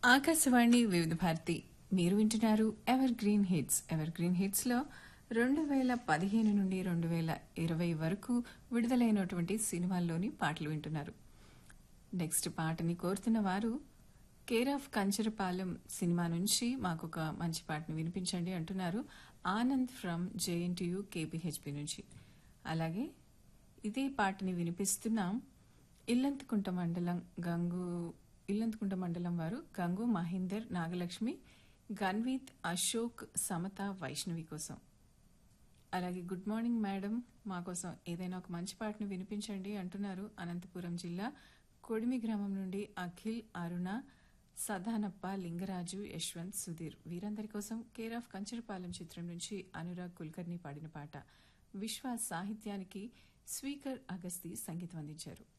ఆకాశవాణి వివిధ భారతి మీరు వింటున్నారు ever green hits ever green hits లో రెండు వేల పదిహేను నుండి రెండు వేల ఇరవై వరకు విడుదలైనటువంటి సినిమాల్లోని పాటలు వింటున్నారు నెక్స్ట్ పాటని కోరుతున్న వారు కేర్ ఆఫ్ కంచరపాలెం సినిమా నుంచి మాకు ఒక మంచి పాటను వినిపించండి అంటున్నారు ఆనంద్ ఫ్రమ్ జేఎన్టీయు కేపీహెచ్పి నుంచి అలాగే ఇదే పాటని వినిపిస్తున్నాం ఇల్లంతకుంట మండలం గంగు ఇల్లంతకుంట మండలం వారు గంగు మహేందర్ నాగలక్ష్మి గన్వీత్ అశోక్ సమత వైష్ణవి కోసం అలాగే గుడ్ మార్నింగ్ మేడం మా కోసం ఏదైనా ఒక మంచి పాటను వినిపించండి అంటున్నారు అనంతపురం జిల్లా కొడిమి గ్రామం నుండి అఖిల్ అరుణ సదానప్ప లింగరాజు యశ్వంత్ సుధీర్ వీరందరి కోసం కేర్ ఆఫ్ కంచరపాలెం చిత్రం నుంచి అనురాగ్ కుల్కర్ని పాడిన పాట విశ్వ సాహిత్యానికి స్పీకర్ అగస్తి సంగీతం అందించారు